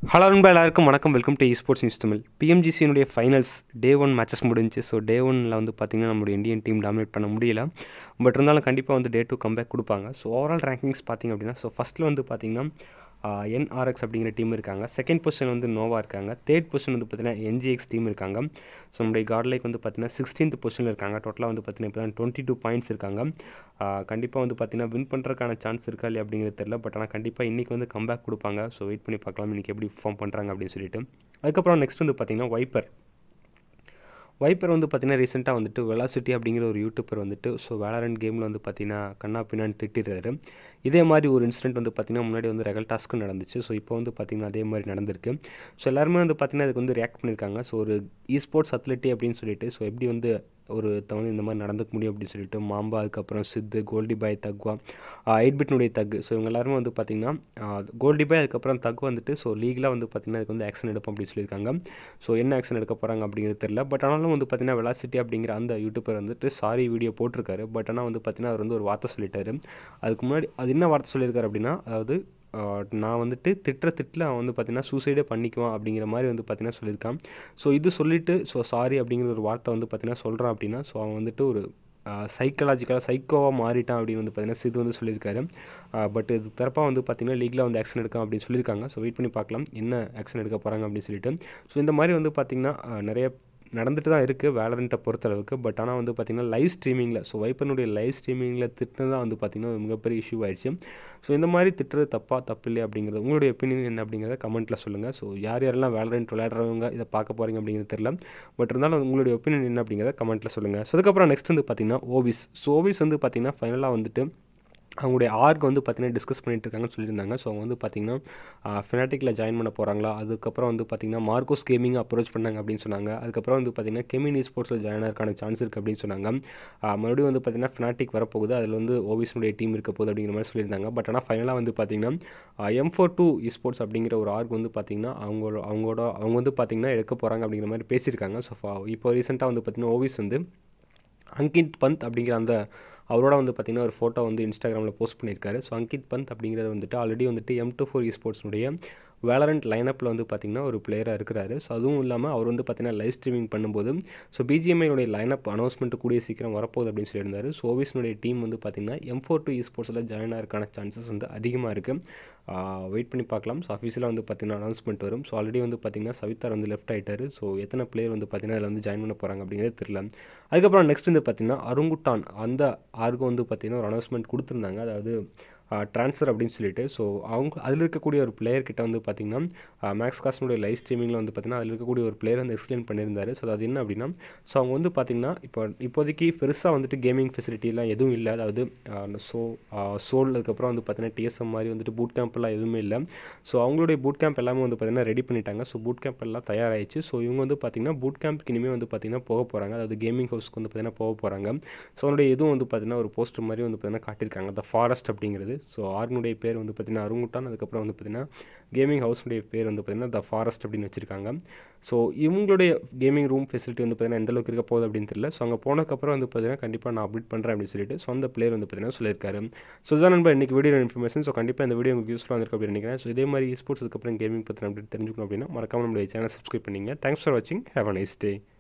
hello நண்பா எல்லாருக்கும் வணக்கம் welcome to sports news Tamil பிஎம்ஜிசியினுடைய ஃபைனல்ஸ் டே ஒன் மேட்சஸ் முடிஞ்சு ஸோ டே ஒனில் வந்து பார்த்திங்கன்னா நம்மளுடைய இந்தியன் டீம் டாமினேட் பண்ண முடியல பட் இருந்தாலும் கண்டிப்பாக வந்து டே டூ கம்பேக் கொடுப்பாங்க ஸோ ஓவரால் ரேங்கிங்ஸ் பார்த்திங்க அப்படின்னா ஸோ ஃபஸ்ட்டில் வந்து பார்த்திங்கன்னா என்ஆர்எக்ஸ் அப்படிங்கிற டீம் இருக்காங்க செகண்ட் பொசிஷன் வந்து நோவா இருக்காங்க தேர்ட் பொசிஷன் வந்து பார்த்திங்கன்னா என்ஜிஎக்ஸ் டீம் இருக்காங்க ஸோ நம்முடைய கார்ட்லைக் வந்து பார்த்திங்கன்னா சிக்ஸ்டீன்த் பொசிஷனில் இருக்காங்க டோட்டலாக வந்து பார்த்திங்கன்னா இப்போ தான் டுவெண்ட்டி டூ பாயிண்ட்ஸ் இருக்காங்க கண்டிப்பாக வந்து பார்த்திங்கன்னா வின் பண்ணுறதுக்கான சான்ஸ் இருக்கா இல்லையா அப்படிங்கிறது தெரியல பட் ஆனால் கண்டிப்பாக இன்றைக்கி வந்து கம்பேக் கொடுப்பாங்க ஸோ வெயிட் பண்ணி பார்க்கலாம் இன்றைக்கி எப்படி ஃபார்ம் பண்ணுறாங்க அப்படின்னு சொல்லிட்டு அதுக்கப்புறம் நெக்ஸ்ட் வந்து பார்த்திங்கன்னா வைப்பர் வைப்பர் வந்து பார்த்திங்கன்னா ரீசெண்டாக வந்துட்டு வெலாசிட்டி அப்படிங்கிற ஒரு யூடியூபர் வந்துட்டு ஸோ வேலரண்ட் கேமில் வந்து பார்த்திங்கன்னா கண்ணா பின்னான்னு திட்டிருக்காரு இதே மாதிரி ஒரு இன்சிடென்ட் வந்து பார்த்திங்கன்னா முன்னாடி வந்து ரெகல் டாஸ்க்கு நடந்துச்சு ஸோ இப்போ வந்து பார்த்திங்கன்னா அதே மாதிரி நடந்திருக்கு ஸோ எல்லாருமே வந்து பார்த்திங்கன்னா அதுக்கு வந்து ரியாக்ட் பண்ணியிருக்காங்க ஸோ ஒரு இ ஸ்போர்ட்ஸ் அத்லெட்டி அப்படின்னு சொல்லிட்டு ஸோ எப்படி வந்து ஒரு தவணை இந்த மாதிரி நடந்துக்க முடியும் அப்படின்னு சொல்லிட்டு மாம்பா அதுக்கப்புறம் சித்து கோல்டி பாய் தக்வா எயிட் பிட்னுடைய தக் ஸோ இவங்க எல்லாருமே வந்து பார்த்திங்கன்னா கோல்டி பாய் அதுக்கப்புறம் தக் வந்துட்டு ஸோ லீகலாக வந்து பார்த்திங்கன்னா அதுக்கு வந்து ஆக்ஷன் எடுப்போம் அப்படின்னு சொல்லியிருக்காங்க ஸோ என்ன ஆக்ஷன் எடுக்க போகிறாங்க அப்படிங்கிறது தெரியல பட் ஆனாலும் வந்து பார்த்திங்கன்னா வெலாசிட்டி அப்படிங்கிற அந்த யூடியூபர் வந்துட்டு சாரி வீடியோ போட்டிருக்காரு பட் ஆனால் வந்து பார்த்திங்கன்னா அவர் வந்து ஒரு வார்த்தை சொல்லிட்டாரு அதுக்கு முன்னாடி அது என்ன வார்த்தை சொல்லியிருக்காரு அப்படின்னா அதாவது நான் வந்துட்டு திட்டுற திட்டில் அவன் வந்து பார்த்தீங்கன்னா சூசைடே பண்ணிக்குவான் அப்படிங்கிற மாதிரி வந்து பார்த்தீங்கன்னா சொல்லியிருக்கான் ஸோ இது சொல்லிவிட்டு ஸோ சாரி அப்படிங்கிற ஒரு வார்த்தை வந்து பார்த்தீங்கன்னா சொல்கிறான் அப்படின்னா ஸோ அவன் வந்துட்டு ஒரு சைக்கலாஜிக்கலாக சைக்கோவாக மாறிட்டான் அப்படின்னு வந்து பார்த்தீங்கன்னா சிது வந்து சொல்லியிருக்காரு பட் இது தரப்பாக வந்து பார்த்திங்கன்னா லீகலாக வந்து ஆக்ஷன் எடுക്കാം அப்படின்னு சொல்லியிருக்காங்க ஸோ வெயிட் பண்ணி பார்க்கலாம் என்ன ஆக்ஷன் எடுக்க போகிறாங்க அப்படின்னு சொல்லிட்டு ஸோ இந்த மாதிரி வந்து பார்த்திங்கன்னா நிறைய நடந்துட்டு தான் இருக்குது வேலரண்ட்டை பொறுத்தளவுக்கு பட் ஆனால் வந்து பார்த்திங்கன்னா லைவ் ஸ்ட்ரீமிங்கில் ஸோ வைப்பனுடைய லைவ் ஸ்ட்ரீமிங்கில் திட்டுனது தான் வந்து பார்த்திங்கன்னா ஒரு மிகப்பெரிய இஷ்யூ ஆயிடுச்சு ஸோ இந்த மாதிரி திட்டுறது தப்பாக தப்பு இல்லை அப்படிங்கிறது உங்களுடைய ஒப்பீனியன் என்ன அப்படிங்கிறத கமெண்ட்டில் சொல்லுங்கள் ஸோ யார் யாரெல்லாம் வேலரண்ட் விளையாடுறவங்க இதை பார்க்க போகிறீங்க அப்படிங்கிறது தெரியல பட் இருந்தாலும் உங்களுடைய ஒப்பீனியன் என்ன அப்படிங்கிறத கமெண்ட்டில் சொல்லுங்கள் ஸோ அதுக்கப்புறம் நெக்ஸ்ட் வந்து பார்த்திங்கன்னா ஓவிஸ் ஸோ ஓவிஸ் வந்து பார்த்திங்கன்னா ஃபைனலாக வந்துட்டு அவங்களுடைய ஆர்க் வந்து பார்த்திங்கன்னா டிஸ்கஸ் பண்ணிட்டு இருக்காங்கன்னு சொல்லியிருந்தாங்க ஸோ அவங்க வந்து பார்த்திங்கன்னா ஃபினாட்டிக்கில் ஜாயின் பண்ண போகிறாங்களா அதுக்கப்புறம் வந்து பார்த்திங்கன்னா மார்க்கோஸ் கேமிங் அப்ரோச் பண்ணாங்க அப்படின்னு சொன்னாங்க அதுக்கப்புறம் வந்து பார்த்திங்கன்னா கெமினி ஸ்போர்ட்ஸில் ஜாயின் ஆகிறக்கான சான்ஸ் இருக்குது அப்படின்னு சொன்னாங்க மறுபடியும் வந்து பார்த்திங்கன்னா ஃபினாட்டிக் வரப்போகுது அதில் வந்து ஓவிஸ்னுடைய டீம் இருக்க போகுது அப்படிங்கிற மாதிரி சொல்லியிருந்தாங்க பட் ஆனால் ஃபைனலாக வந்து பார்த்திங்கன்னா எம் ஃபோர் டூ ஸ்போர்ட்ஸ் அப்படிங்கிற ஒரு ஆர்க் வந்து பார்த்திங்கன்னா அவங்களோட அவங்களோட அவங்க வந்து பார்த்திங்கன்னா எடுக்க போகிறாங்க அப்படிங்கிற மாதிரி பேசியிருக்காங்க ஸோ இப்போ ரீசெண்டாக வந்து பார்த்திங்கன்னா ஓவிஸ் வந்து அங்கித் பந்த் அப்படிங்கிற அந்த அவரோட வந்து பார்த்திங்கன்னா ஒரு ஃபோட்டோ வந்து இன்ஸ்டாகிராமில் போஸ்ட் பண்ணியிருக்காரு ஸோ அங்கித் பந்த் அப்படிங்கிறது வந்துட்டு ஆல்ரெடி வந்துட்டு எம் டூ ஃபோர் ஸ்போர்ட்ஸ்னுடைய வேலரண்ட் லைனப்பில் வந்து பார்த்திங்கன்னா ஒரு பிளேயராக இருக்கிறாரு ஸோ அதுவும் இல்லாமல் அவர் வந்து பார்த்திங்கன்னா லைவ் ஸ்ட்ரீமிங் பண்ணும்போது ஸோ பிஜிஎம்ஐனுடைய லைனப் அனௌன்ஸ்மெண்ட் கூடிய சீக்கிரம் வரப்போகுது அப்படின்னு சொல்லியிருந்தாரு ஸோ ஓவிஸ்னுடைய டீம் வந்து பார்த்திங்கன்னா எம் ஃபோர் டூ ஸ்போர்ட்ஸில் ஜாயின் ஆகிறதுக்கான சான்சஸ் வந்து அதிகமாக இருக்குது வெயிட் பண்ணி பார்க்கலாம் ஸோ ஆஃபீஸில் வந்து பார்த்திங்கன்னா அனௌன்ஸ்மெண்ட் வரும் ஸோ ஆல்ரெடி வந்து பார்த்திங்கன்னா சவிதார் வந்து லெஃப்ட் ஆகிட்டார் ஸோ எத்தனை பிளேயர் வந்து பார்த்திங்கன்னா அதில் வந்து ஜாயின் பண்ண போகிறாங்க அப்படிங்கிறது தெரியல அதுக்கப்புறம் நெக்ஸ்ட் வந்து பார்த்திங்கன்னா அருங்குட்டான் அந்த ஆர்கோ வந்து பார்த்திங்கன்னா ஒரு அனௌன்ஸ்மெண்ட் கொடுத்துருந்தாங்க அதாவது ட்ரான்ஸ்ஃபர் அப்படின்னு சொல்லிட்டு ஸோ அவங்க அதில் இருக்கக்கூடிய ஒரு பிளேயர் கிட்ட வந்து பார்த்திங்கன்னா மேக்ஸ் காஸ்னுடைய லைவ் ஸ்ட்ரீமிங்கில் வந்து பார்த்திங்கன்னா அதில் இருக்கக்கூடிய ஒரு பிளேயர் வந்து எக்ஸ்பிளைன் பண்ணியிருந்தாரு ஸோ அது என்ன அப்படின்னா ஸோ அவங்க வந்து பார்த்திங்கன்னா இப்போ இப்போதைக்கு பெருசாக வந்துட்டு கேமிங் ஃபெசிலிட்டிலாம் எதுவும் இல்லை அதாவது ஸோ சோல் அதுக்கப்புறம் வந்து பார்த்திங்கன்னா டிஎஸ்எம் மாதிரி வந்துட்டு பூட் கேம்ப்லாம் எதுவுமே இல்லை ஸோ அவங்களுடைய பூட் கேம்ப் எல்லாமே வந்து பார்த்திங்கன்னா ரெடி பண்ணிட்டாங்க ஸோ பூட் கேம்ப் எல்லாம் தயாராகிடுச்சு ஸோ இவங்க வந்து பார்த்திங்கன்னா பூட் கேம்ப்க்கு இனிமேல் வந்து பார்த்திங்கன்னா போக போகிறாங்க அதாவது கேமிங் ஹவுஸ்க்கு வந்து பார்த்திங்கன்னா போக போகிறாங்க ஸோ அவனுடைய இதுவும் வந்து பார்த்திங்கன்னா ஒரு போஸ்டர் மாதிரி வந்து பார்த்திங்கன்னா காட்டியிருக்காங்க த ஃபாரஸ்ட் அப்படிங்கிறது ஸோ ஆர்னுடைய பேர் வந்து பார்த்திங்கன்னா அருங்குட்டான் அதுக்கப்புறம் வந்து பார்த்திங்கன்னா கேமிங் ஹவுஸ்னுடைய பேர் வந்து பார்த்திங்கன்னா த ஃபாரஸ்ட் அப்படின்னு வச்சுருக்காங்க ஸோ இவங்களுடைய கேமிங் ரூம் ஃபெசிலிட்டி வந்து பார்த்திங்கன்னா எந்த அளவுக்கு இருக்க போகுது அப்படின்னு தெரியல ஸோ அங்கே போனதுக்கப்புறம் வந்து பார்த்திங்கன்னா கண்டிப்பாக நான் அப்டேட் பண்ணுறேன் அப்படின்னு சொல்லிட்டு ஸோ அந்த பிளேயர் வந்து பார்த்திங்கன்னா சொல்லியிருக்காரு ஸோ தான் நண்பர் இன்றைக்கி வீடியோ இன்ஃபர்மேஷன் ஸோ கண்டிப்பாக இந்த வீடியோ உங்களுக்கு யூஸ்ஃபுல்லாக இருக்கும் அப்படின்னு நினைக்கிறேன் ஸோ இதே மாதிரி ஸ்போர்ட்ஸ் அதுக்கப்புறம் கேமிங் பற்றி அப்படி தெரிஞ்சுக்கணும் அப்படின்னா மறக்காம நம்மளுடைய சேனல் சப்ஸ்கிரைப் பண்ணிங்க தேங்க்ஸ் ஃபார் வாட்சிங் ஹேவ் அ நைஸ் டே